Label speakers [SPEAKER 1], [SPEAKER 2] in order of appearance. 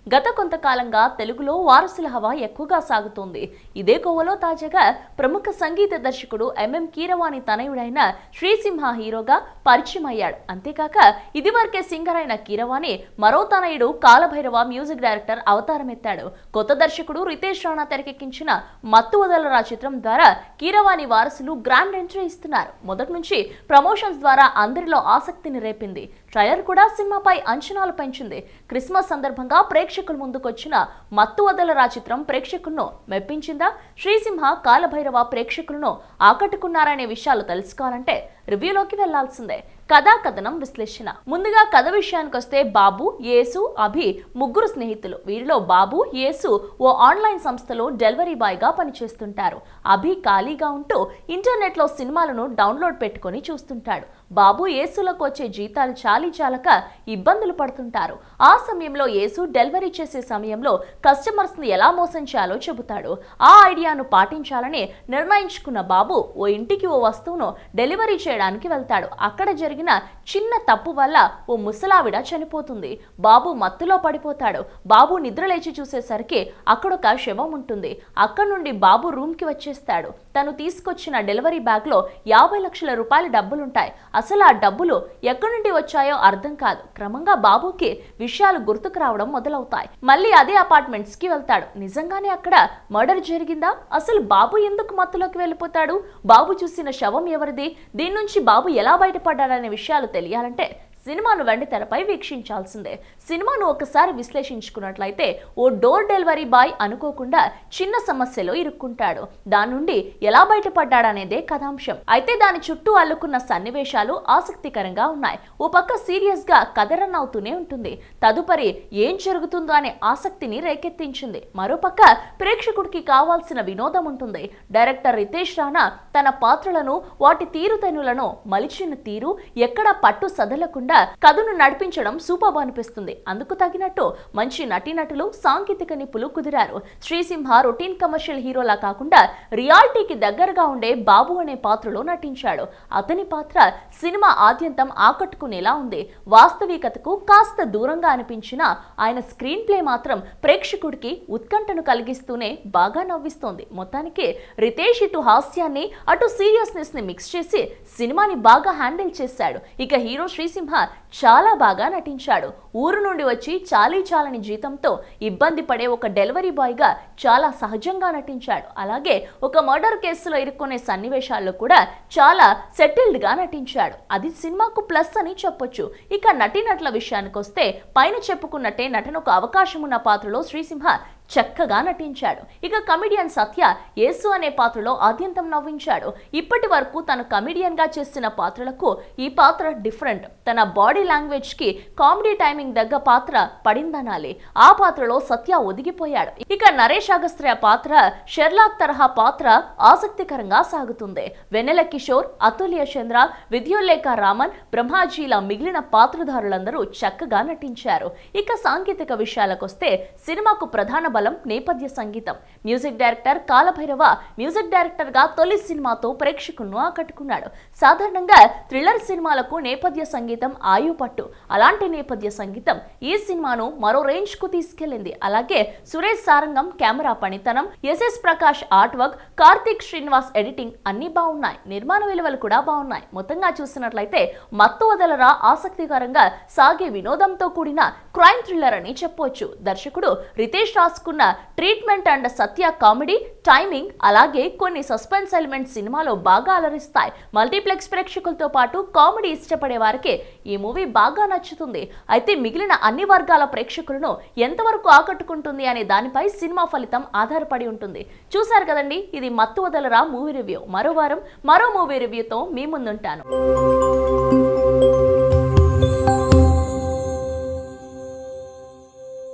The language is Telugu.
[SPEAKER 1] గత కొంతకాలంగా తెలుగులో వారసుల హవా ఎక్కువగా సాగుతోంది ఇదే కోవలో తాజాగా ప్రముఖ సంగీత దర్శకుడు ఎంఎం కీరవాణి తనయుడైన శ్రీసింహ హీరోగా పరిచయం అయ్యాడు అంతేకాక ఇదివరకే సింగర్ అయిన కీరవాణి మరో తనయుడు కాలభైరవ మ్యూజిక్ డైరెక్టర్ అవతారం ఎత్తాడు కొత్త దర్శకుడు రితేష్ రాణా తెరకెక్కించిన మత్తు వదలరా చిత్రం ద్వారా కీరవాణి వారసులు గ్రాండ్ ఎంట్రీ ఇస్తున్నారు మొదటి నుంచి ప్రమోషన్స్ ద్వారా అందరిలో ఆసక్తిని రేపింది ట్రైలర్ కూడా సినిమాపై అంచనాలు పెంచింది క్రిస్మస్ సందర్భంగా ప్రేక్షకుల ముందుకొచ్చిన మత్తు వదలరా చిత్రం ప్రేక్షకులను మెప్పించిందా శ్రీసింహ కాలభైరవ ప్రేక్షకులను ఆకట్టుకున్నారనే విషయాలు తెలుసుకోవాలంటే రివ్యూలోకి వెళ్లాల్సిందే కథా కథనం విశ్లేషణ ముందుగా కథ విషయానికి వస్తే బాబు యేసు అభి ముగ్గురు స్నేహితులు వీరిలో బాబు యేసు ఓ ఆన్లైన్ సంస్థలో డెలివరీ బాయ్ గా పనిచేస్తుంటారు అభి ఖాళీగా ఉంటూ ఇంటర్నెట్ లో సినిమాలను డౌన్లోడ్ పెట్టుకొని చూస్తుంటాడు బాబు యేసులకు వచ్చే జీతాలు చాలీ చాలక ఇబ్బందులు పడుతుంటారు ఆ సమయంలో యేసు డెలివరీ చేసే సమయంలో కస్టమర్స్ ని ఎలా మోసం చేయాలో చెబుతాడు ఆ ఐడియాను పాటించాలని నిర్ణయించుకున్న బాబు ఓ ఇంటికి ఓ వస్తువును డెలివరీ చేయడానికి వెళ్తాడు అక్కడ జరిగిన చిన్న తప్పు వల్ల ఓ ముసలావిడ చనిపోతుంది బాబు మత్తులో పడిపోతాడు బాబు నిద్ర లేచి చూసేసరికి అక్కడొక శవం ఉంటుంది అక్కడ నుండి బాబు రూమ్ కి వచ్చేస్తాడు తను తీసుకొచ్చిన డెలివరీ బ్యాగ్ లో యాభై లక్షల రూపాయల డబ్బులుంటాయి అసలు ఆ డబ్బులు ఎక్కడి నుండి వచ్చాయో అర్థం కాదు క్రమంగా బాబుకి విషయాలు గుర్తుకు రావడం మొదలవుతాయి మళ్ళీ అదే అపార్ట్మెంట్స్ కి వెళ్తాడు నిజంగానే అక్కడ మర్డర్ జరిగిందా అసలు బాబు ఎందుకు మత్తులోకి వెళ్ళిపోతాడు బాబు చూసిన శవం ఎవరిది దీని నుంచి బాబు ఎలా బయటపడ్డాడనే విషయాలు తెలియాలంటే సినిమాను వెండి తెరపై వీక్షించాల్సిందే సినిమాను ఒకసారి విశ్లేషించుకున్నట్లయితే ఓ డోర్ డెలివరీ బాయ్ అనుకోకుండా చిన్న సమస్యలో ఇరుక్కుంటాడు దాని నుండి ఎలా బయటపడ్డాడనేదే కథాంశం అయితే దాని చుట్టూ అల్లుకున్న సన్నివేశాలు ఆసక్తికరంగా ఉన్నాయి ఓ పక్క సీరియస్ గా కథ రన్ అవుతూనే ఉంటుంది తదుపరి ఏం జరుగుతుందో అనే ఆసక్తిని రేకెత్తించింది మరోపక్క ప్రేక్షకుడికి కావాల్సిన వినోదం ఉంటుంది డైరెక్టర్ రితేష్ రాణా తన పాత్రలను వాటి తీరుతెన్నులను మలిచిన తీరు ఎక్కడా పట్టు సదలకుండా కథను నడిపించడం సూపర్ అనిపిస్తుంది అందుకు తగినట్టు మంచి నటీనటులు సాంకేతిక నిపులు కుదిరారు శ్రీసింహ రొటీన్ కమర్షియల్ హీరోలా కాకుండా రియాలిటీకి దగ్గరగా ఉండే బాబు అనే పాత్రలో నటించాడు అతని పాత్ర సినిమా ఆద్యంతం ఆకట్టుకునేలా ఉంది వాస్తవికతకు కాస్త దూరంగా అనిపించిన ఆయన స్క్రీన్ ప్లే మాత్రం ప్రేక్షకుడికి ఉత్కంఠను కలిగిస్తూనే బాగా నవ్విస్తోంది మొత్తానికి రితేష్ ఇటు హాస్యాన్ని అటు సీరియస్నెస్ ని మిక్స్ చేసి సినిమాని బాగా హ్యాండిల్ చేశాడు ఇక హీరో శ్రీసింహ చాలా బాగా నటించాడు ఊరు నుండి వచ్చి చాలీ చాలని జీతంతో ఇబ్బంది పడే ఒక డెలివరీ బాయ్ గా చాలా సహజంగా నటించాడు అలాగే ఒక మర్డర్ కేసులో ఇరుక్కునే సన్నివేశాల్లో కూడా చాలా సెటిల్డ్ గా నటించాడు అది సినిమాకు ప్లస్ అని చెప్పొచ్చు ఇక నటీనటుల విషయానికి వస్తే పైన చెప్పుకున్నట్టే నటనకు అవకాశం ఉన్న పాత్రలో శ్రీసింహ చక్కగా నటించాడు ఇక కమిడియన్ సత్య యేసు అనే పాత్రలో ఆద్యంతం నవ్వించాడు ఇప్పటి వరకు తను కమిడియన్ గా చేసిన పాత్రలకు ఈ పాత్ర డిఫరెంట్ తన బాడీ లాంగ్వేజ్ కి కామెడీ టైమింగ్ దగ్గ పాత్ర పడిందనాలి ఆ పాత్రలో సత్య ఒదిగిపోయాడు ఇక నరేష్ అగస్త్య పాత్ర షెర్లాక్ తరహా పాత్ర ఆసక్తికరంగా సాగుతుంది వెన్నెల కిషోర్ అతుల్య చంద్ర విద్యోల్లేఖ రామన్ బ్రహ్మాజీల మిగిలిన పాత్రధారులందరూ చక్కగా నటించారు ఇక సాంకేతిక విషయాలకొస్తే సినిమాకు ప్రధాన బలం నేపథ్య సంగీతం music director Kalabhairava music director గా తొలి సినిమాతో ప్రేక్షకులను ఆకట్టుకున్నాడు సాధారణంగా థ్రిల్లర్ సినిమాలకు నేపథ్య సంగీతం ఆయు పట్టు అలాంటి నేపథ్య సంగీతం ఈ సినిమాను మరో రేంజ్ కు తీసుకెళ్లింది అలాగే సురేష్ సారంగం కెమెరా పనితనం SS Prakash art work Karthik Srinivas editing అన్ని బాగున్నాయి నిర్మాణ విలువలు కూడా బాగున్నాయి మొత్తంగా చూసినట్లయితే మత్తు వదలరా ఆసక్తికరంగా సాగే వినోదంతో కూడిన క్రైమ్ థ్రిల్లర్ అని చెప్పొచ్చు దర్శకుడు రితేష్ రాసుకున్న treatment and Satya comedy timing అలాగే కొన్ని సస్పెన్స్ ఎలిమెంట్స్ సినిమాలో బాగా అలరిస్తాయి మల్టీప్లెక్స్ ప్రేక్షకులతో పాటు కామెడీ ఇష్టపడే వారికి ఈ మూవీ బాగా నచ్చుతుంది అయితే మిగిలిన అన్ని వర్గాల ప్రేక్షకులను ఎంతవరకు ఆకట్టుకుంటుంది అనే దానిపై సినిమా ఫలితం ఆధారపడి ఉంటుంది చూశారు కదండి ఇది మత్తు వదలరా మూవీ రివ్యూ మరో వారం మరో మూవీ రివ్యూతో మీ ముందుంటాను